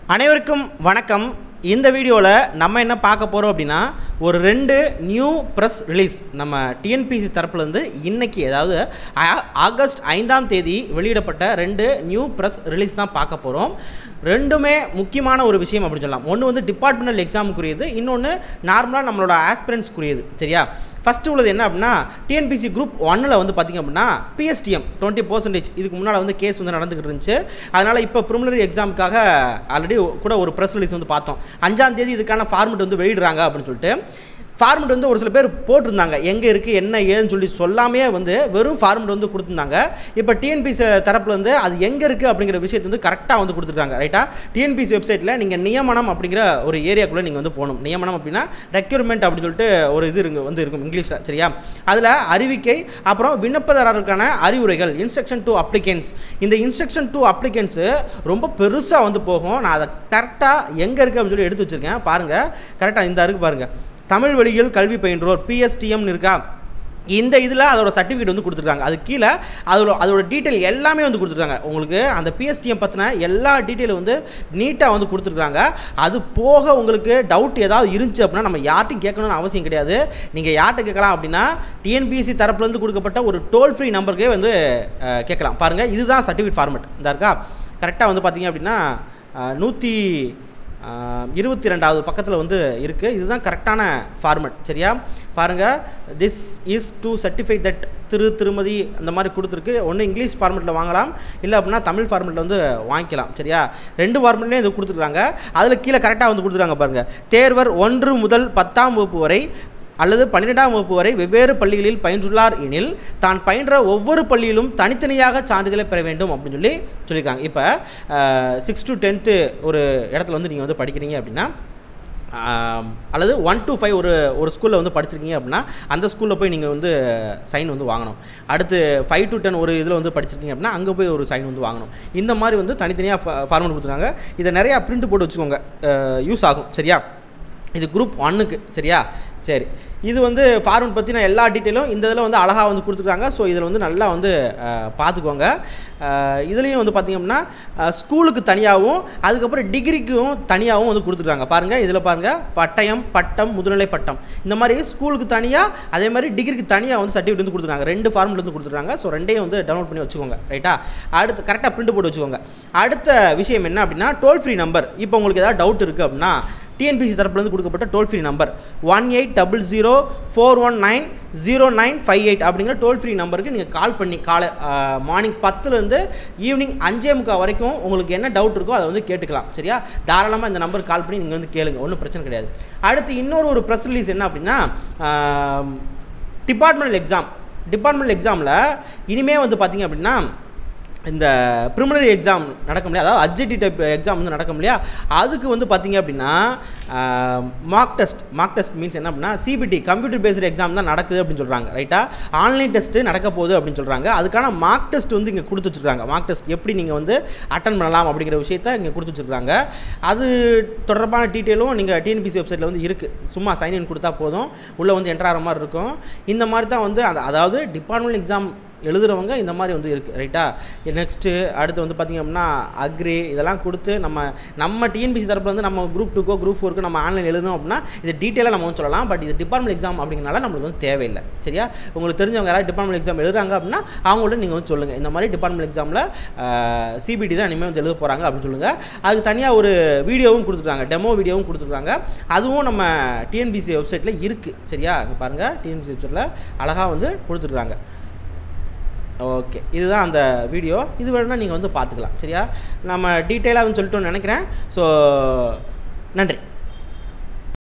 அனைவருக்கும் வணக்கம் இந்த வீடியோவில் நம்ம என்ன பார்க்க போகிறோம் அப்படின்னா ஒரு ரெண்டு நியூ ப்ரெஸ் ரிலீஸ் நம்ம டிஎன்பிசி தரப்புலேருந்து இன்னைக்கு அதாவது ஆ- ஆகஸ்ட் ஐந்தாம் தேதி வெளியிடப்பட்ட ரெண்டு நியூ ப்ரெஸ் ரிலீஸ் தான் பார்க்க போகிறோம் ரெண்டுமே முக்கியமான ஒரு விஷயம் அப்படின்னு சொல்லலாம் ஒன்று வந்து டிபார்ட்மெண்டல் எக்ஸாமுக்குரியது இன்னொன்று நார்மலாக நம்மளோட ஆஸ்பிரண்ட்ஸ்க்குரியது சரியா ஃபஸ்ட்டு உள்ளது என்ன அப்படின்னா டிஎன்பிசி குரூப் ஒன்னில் வந்து பார்த்திங்க அப்படின்னா பிஎஸ்டிஎம் டுவெண்ட்டி பர்சன்டேஜ் இதுக்கு முன்னால் வந்து கேஸ் வந்து நடந்துக்கிட்டு இருந்துச்சு அதனால் இப்போ ப்ரிமினரி எக்ஸாமுக்காக ஆல்ரெடி கூட ஒரு ப்ரெஸ் ரிலீஸ் வந்து பார்த்தோம் அஞ்சாம் தேதி இதுக்கான ஃபார்மெட் வந்து வெளியிடுறாங்க அப்படின்னு சொல்லிட்டு ஃபார்மெட் வந்து ஒரு சில பேர் போட்டிருந்தாங்க எங்கே இருக்குது என்ன ஏதுன்னு சொல்லி சொல்லாமே வந்து வெறும் ஃபார்மெட் வந்து கொடுத்துருந்தாங்க இப்போ டிஎன்பிசி தரப்புல வந்து அது எங்கே இருக்குது அப்படிங்கிற விஷயத்தை வந்து கரெக்டாக வந்து கொடுத்துருக்காங்க ரைட்டா டிஎன்பிசி வெப்சைட்டில் நீங்கள் நியமனம் அப்படிங்கிற ஒரு ஏரியாக்குள்ளே நீங்கள் வந்து போகணும் நியமனம் அப்படின்னா ரெக்யூர்மெண்ட் அப்படின்னு சொல்லிட்டு ஒரு இது இருங்க வந்து இருக்கும் இங்கிலீஷில் சரியா அதில் அறிவிக்கை அப்புறம் விண்ணப்பதாரர்களுக்கான அறிவுரைகள் இன்ஸ்ட்ரக்ஷன் டு அப்ளிகன்ஸ் இந்த இன்ஸ்ட்ரக்ஷன் டு அப்ளிகன்ஸு ரொம்ப பெருசாக வந்து போகும் நான் அதை கரெக்டாக எங்கே இருக்குது அப்படின்னு சொல்லி எடுத்து வச்சுருக்கேன் பாருங்கள் கரெக்டாக இந்த இருக்கு பாருங்கள் தமிழ் வழியில் கல்வி பயின்றோர் பிஎஸ்டிஎம்னு இருக்கா இந்த இதில் அதோட சர்டிஃபிகேட் வந்து கொடுத்துருக்காங்க அது கீழே அதோட அதோட டீட்டெயில் எல்லாமே வந்து கொடுத்துருக்காங்க உங்களுக்கு அந்த பிஎஸ்டிஎம் பற்றின எல்லா டீட்டெயிலும் வந்து நீட்டாக வந்து கொடுத்துருக்காங்க அது போக உங்களுக்கு டவுட் ஏதாவது இருந்துச்சு அப்படின்னா நம்ம யார்ட்டையும் கேட்கணும்னு அவசியம் கிடையாது நீங்கள் யார்கிட்ட கேட்கலாம் அப்படின்னா டிஎன்பிஎஸ்சி தரப்புலேருந்து கொடுக்கப்பட்ட ஒரு டோல் ஃப்ரீ நம்பருக்கே வந்து அஹ், கேட்கலாம் பாருங்கள் இதுதான் சர்டிஃபிகேட் ஃபார்மெட் இந்த இருக்கா கரெக்டாக வந்து பார்த்தீங்க அப்படின்னா நூற்றி இருபத்தி ரெண்டாவது பக்கத்தில் வந்து இருக்குது இதுதான் கரெக்டான ஃபார்மெட் சரியா பாருங்கள் this is to certify that திரு திருமதி அந்த மாதிரி கொடுத்துருக்கு ஒன்று இங்கிலீஷ் ஃபார்மெட்டில் வாங்கலாம் இல்லை அப்படின்னா தமிழ் ஃபார்மெட்டில் வந்து வாங்கிக்கலாம் சரியா ரெண்டு ஃபார்மெட்லேயும் இது கொடுத்துருக்காங்க அதில் கீழே கரெக்டாக வந்து கொடுத்துருக்காங்க பாருங்கள் தேர்வர் ஒன்று முதல் பத்தாம் வகுப்பு வரை அல்லது பன்னிரெண்டாம் வகுப்பு வரை வெவ்வேறு பள்ளிகளில் பயின்றுள்ளார் எனில் தான் பயின்ற ஒவ்வொரு பள்ளியிலும் தனித்தனியாக சான்றிதழை பெற வேண்டும் அப்படின்னு சொல்லி சொல்லியிருக்காங்க இப்போ சிக்ஸ் டு டென்த்து ஒரு இடத்துல வந்து நீங்கள் வந்து படிக்கிறீங்க அப்படின்னா ஆம், அல்லது ஒன் to ஃபைவ் ஒரு ஒரு ஸ்கூலில் வந்து படிச்சிருக்கீங்க அப்படின்னா அந்த ஸ்கூலில் போய் நீங்கள் வந்து சைன் வந்து வாங்கணும் அடுத்து ஃபைவ் to டென் ஒரு இதில் வந்து படிச்சிருக்கீங்க அப்படின்னா அங்கே போய் ஒரு சைன் வந்து வாங்கணும் இந்த மாதிரி வந்து தனித்தனியாக ஃபார்மெட் கொடுத்துருக்காங்க இதை நிறையா பிரிண்ட் போட்டு வச்சுக்கோங்க யூஸ் ஆகும் சரியா இது குரூப் ஒன்னுக்கு சரியா சரி இது வந்து ஃபார்மெட் பற்றின எல்லா டீட்டெயிலும் இந்த இதில் வந்து அழகாக வந்து கொடுத்துருக்காங்க ஸோ இதில் வந்து நல்லா வந்து அஹ், பார்த்துக்கோங்க அஹ், இதுலேயும் வந்து பார்த்திங்க அப்படின்னா அஹ், ஸ்கூலுக்கு தனியாகவும் அதுக்கப்புறம் டிகிரிக்கும் தனியாகவும் வந்து கொடுத்துருக்காங்க பாருங்கள் இதில் பாருங்கள் பட்டயம் பட்டம் முதுநிலை பட்டம் இந்த மாதிரி ஸ்கூலுக்கு தனியாக அதே மாதிரி டிகிரிக்கு தனியாக வந்து சர்டிஃபிகேட் வந்து கொடுத்துருக்காங்க ரெண்டு ஃபார்மெட் வந்து கொடுத்துருக்காங்க ஸோ ரெண்டையும் வந்து டவுன்லோட் பண்ணி வச்சுக்கோங்க ரைட்டா அடுத்து கரெக்டாக பிரிண்ட் போட்டு வச்சுக்கோங்க அடுத்த விஷயம் என்ன அப்படின்னா டோல் ஃப்ரீ நம்பர் இப்போ உங்களுக்கு ஏதாவது டவுட் இருக்குது அப்படின்னா டிஎன்பிசி தரப்புலேருந்து கொடுக்கப்பட்ட toll free number one eight double zero four one nine zero nine five eight அப்படிங்கிற டோல் ஃப்ரீ நம்பருக்கு நீங்கள் கால் பண்ணி காலை மார்னிங் பத்துலேருந்து ஈவினிங் அஞ்சே முக்கால் வரைக்கும் உங்களுக்கு என்ன டவுட் இருக்கோ அதை வந்து கேட்டுக்கலாம் சரியா தாராளமாக இந்த நம்பருக்கு கால் பண்ணி நீங்கள் வந்து கேளுங்க ஒன்றும் பிரச்சனை கிடையாது அடுத்து இன்னொரு ஒரு ப்ரெஸ் ரிலீஸ் என்ன அப்படின்னா டிபார்ட்மெண்டல் எக்ஸாம் டிபார்ட்மெண்டல் எக்ஸாமில் இனிமே வந்து பார்த்தீங்க அப்படின்னா இந்த ப்ரிமினரி எக்ஸாம் நடக்கும் இல்லையா அதாவது அப்ஜெக்டிவ் டைப் எக்ஸாம் வந்து நடக்கும் இல்லையா அதுக்கு வந்து பார்த்தீங்க அப்படின்னா mark test mark test means என்ன அப்படின்னா சிபிடி கம்ப்யூட்டர் பேஸ்டு எக்ஸாம் தான் நடக்குது அப்படின்னு சொல்கிறாங்க ரைட்டா ஆன்லைன் டெஸ்ட்டு நடக்க போகுது அப்படின்னு சொல்கிறாங்க அதுக்கான மார்க் டெஸ்ட் வந்து இங்கே கொடுத்து வச்சுருக்காங்க மார்க் டெஸ்ட் எப்படி நீங்கள் வந்து அட்டன் பண்ணலாம் அப்படிங்கிற விஷயத்த இங்கே கொடுத்து வச்சுருக்காங்க அது தொடர்பான டீட்டெயிலும் நீங்கள் டிஎன்பிசி வெப்சைட்டில் வந்து இருக்குது சும்மா சைன்இன் கொடுத்தா போதும் உள்ளே வந்து என்ட்ரு ஆகிற மாதிரி இருக்கும் இந்த மாதிரி தான் வந்து அந்த அதாவது டிபார்ட்மெண்ட் எக்ஸாம் எழுதுகிறவங்க இந்த மாதிரி வந்து இருக்குது ரைட்டா நெக்ஸ்ட்டு அடுத்து வந்து பார்த்திங்க அப்படின்னா அக்ரி இதெல்லாம் கொடுத்து நம்ம நம்ம டிஎன்பிசி தரப்புல வந்து நம்ம குரூப் டூக்கோ குரூப் ஃபோருக்கு நம்ம ஆன்லைன் எழுதணும் அப்படின்னா இது டீட்டெயிலாக நம்ம வந்து சொல்லலாம் பட் இது டிபார்ட்மெண்ட் எக்ஸாம் அப்படிங்கிறனால நம்மளுக்கு வந்து தேவையில்லை சரியா உங்களுக்கு தெரிஞ்சவங்க யாராவது டிபார்ட்மெண்ட் எக்ஸாம் எழுதுறாங்க அப்படின்னா அவங்கள்ட்ட நீங்கள் வந்து சொல்லுங்கள் இந்த மாதிரி டிபார்ட்மெண்ட் எக்ஸாமில் சிபிடி தான் இனிமேல் வந்து எழுத போகிறாங்க அப்படின்னு சொல்லுங்கள் அதுக்கு தனியாக ஒரு வீடியோவும் கொடுத்துருக்காங்க டெமோ வீடியோவும் கொடுத்துருக்காங்க அதுவும் நம்ம டிஎன்பிசி வெப்சைட்டில் இருக்குது சரியா இங்கே பாருங்கள் டிஎன்பிசி வெப்சைட்டில் அழகாக வந்து கொடுத்துருக்காங்க ஓகே இதுதான் அந்த வீடியோ இது வேணும்னா நீங்கள் வந்து பார்த்துக்கலாம் சரியா நம்ம டீட்டெயிலாக சொல்லிட்டோம்னு நினைக்கிறேன் ஸோ நன்றி